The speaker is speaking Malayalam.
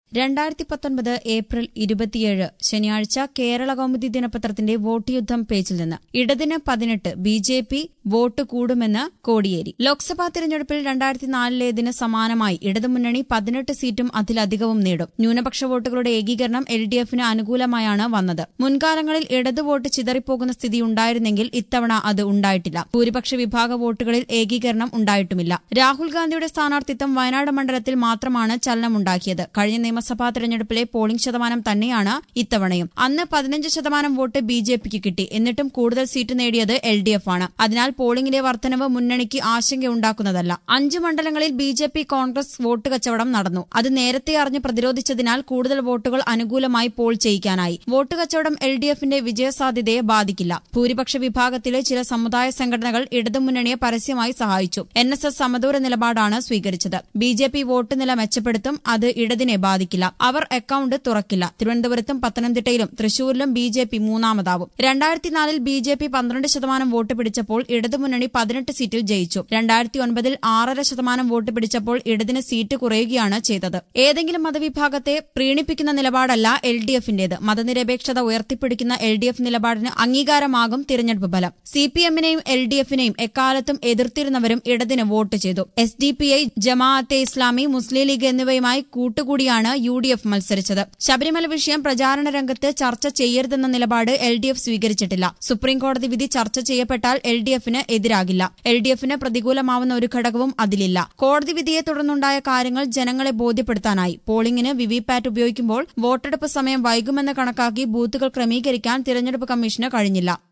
രണ്ടായിരത്തി പത്തൊൻപത് ഏപ്രിൽ ഇരുപത്തിയേഴ് ശനിയാഴ്ച കേരള കൗമുദി ദിനപത്രത്തിന്റെ വോട്ട് യുദ്ധം പേജിൽ നിന്ന് ഇടതിന് പതിനെട്ട് ബി ജെ പി വോട്ട് കൂടുമെന്ന് കോടിയേരി ലോക്സഭാ തിരഞ്ഞെടുപ്പിൽ രണ്ടായിരത്തി നാലിലേതിന് സമാനമായി ഇടതുമുന്നണി പതിനെട്ട് സീറ്റും അതിലധികവും നേടും ന്യൂനപക്ഷ വോട്ടുകളുടെ ഏകീകരണം എൽ ഡി എഫിന് അനുകൂലമായാണ് വന്നത് മുൻകാലങ്ങളിൽ ഇടതു വോട്ട് ചിതറിപ്പോകുന്ന സ്ഥിതി ഉണ്ടായിരുന്നെങ്കിൽ ഇത്തവണ അത് ഉണ്ടായിട്ടില്ല ഭൂരിപക്ഷ വിഭാഗ വോട്ടുകളിൽ ഏകീകരണം ഉണ്ടായിട്ടുമില്ല രാഹുൽ ഗാന്ധിയുടെ സ്ഥാനാർത്ഥിത്വം വയനാട് മണ്ഡലത്തിൽ മാത്രമാണ് ചലനമുണ്ടാക്കിയത് കഴിഞ്ഞ നിയമസഭാ തെരഞ്ഞെടുപ്പിലെ പോളിംഗ് ശതമാനം തന്നെയാണ് ഇത്തവണയും അന്ന് പതിനഞ്ച് ശതമാനം വോട്ട് ബി ജെ പിക്ക് കിട്ടി എന്നിട്ടും കൂടുതൽ സീറ്റ് നേടിയത് എൽ ഡി എഫ് ആണ് അതിനാൽ പോളിംഗിലെ വർധനവ് മുന്നണിക്ക് ആശങ്കയുണ്ടാക്കുന്നതല്ല അഞ്ച് മണ്ഡലങ്ങളിൽ B J P Congress vote കച്ചവടം നടന്നു അത് നേരത്തെ അറിഞ്ഞ് പ്രതിരോധിച്ചതിനാൽ കൂടുതൽ വോട്ടുകൾ അനുകൂലമായി പോൾ ചെയ്യിക്കാനായി വോട്ട് കച്ചവടം എൽ ഡി എഫിന്റെ വിജയസാധ്യതയെ ബാധിക്കില്ല ഭൂരിപക്ഷ വിഭാഗത്തിലെ ചില സമുദായ സംഘടനകൾ ഇടതുമുന്നണിയെ പരസ്യമായി സഹായിച്ചു എൻ എസ് എസ് സമദൂര നിലപാടാണ് സ്വീകരിച്ചത് ബി ജെ പി വോട്ട് നില മെച്ചപ്പെടുത്തും അത് ഇടതിനെ ബാധിക്കില്ല അവർ അക്കൌണ്ട് തുറക്കില്ല തിരുവനന്തപുരത്തും പത്തനംതിട്ടയിലും തൃശൂരിലും ബി ജെ പി മൂന്നാമതാവും രണ്ടായിരത്തിനാലിൽ ബി ജെ പി പന്ത്രണ്ട് ശതമാനം വോട്ട് പിടിച്ചപ്പോൾ ഇടതുമുന്നണി പതിനെട്ട് സീറ്റിൽ ജയിച്ചു രണ്ടായിരത്തി ഒൻപതിൽ ആറര ശതമാനം വോട്ട് പിടിച്ചപ്പോൾ ഇടതിന് സീറ്റ് കുറയുകയാണ് ചെയ്തത് ഏതെങ്കിലും മതവിഭാഗത്തെ പ്രീണിപ്പിക്കുന്ന നിലപാടല്ല എൽ ഡി എഫിന്റേത് മതനിരപേക്ഷത ഉയർത്തിപ്പിടിക്കുന്ന എൽ ഡി എഫ് നിലപാടിന് അംഗീകാരമാകും തിരഞ്ഞെടുപ്പ് ഫലം സി പി എമ്മിനെയും എൽ ഡി എഫിനെയും എക്കാലത്തും എതിർത്തിരുന്നവരും ഇടതിന് വോട്ട് ചെയ്തു S D P I Jamaat e Islami Muslim League എന്നിവയുമായി കൂട്ടുകൂടിയാണ് യു ഡി എഫ് മത്സരിച്ചത് ശബരിമല വിഷയം പ്രചാരണ രംഗത്ത് ചർച്ച ചെയ്യരുതെന്ന നിലപാട് എൽ ഡി എഫ് സ്വീകരിച്ചിട്ടില്ല സുപ്രീംകോടതി വിധി ചർച്ച ചെയ്യപ്പെട്ടാൽ എൽ ഡി എഫിന് എതിരാകില്ല എൽ ഡി എഫിന് പ്രതികൂലമാവുന്ന ഒരു ഘടകവും അതിലില്ല കോടതി വിധിയെ തുടർന്നുണ്ടായ കാര്യങ്ങൾ ജനങ്ങളെ ബോധ്യപ്പെടുത്താനായി പോളിംഗിന് വിവിപാറ്റ് ഉപയോഗിക്കുമ്പോൾ വോട്ടെടുപ്പ് സമയം വൈകുമെന്ന് കണക്കാക്കി ബൂത്തുകൾ ക്രമീകരിക്കാൻ തിരഞ്ഞെടുപ്പ് കമ്മീഷന് കഴിഞ്ഞില്ല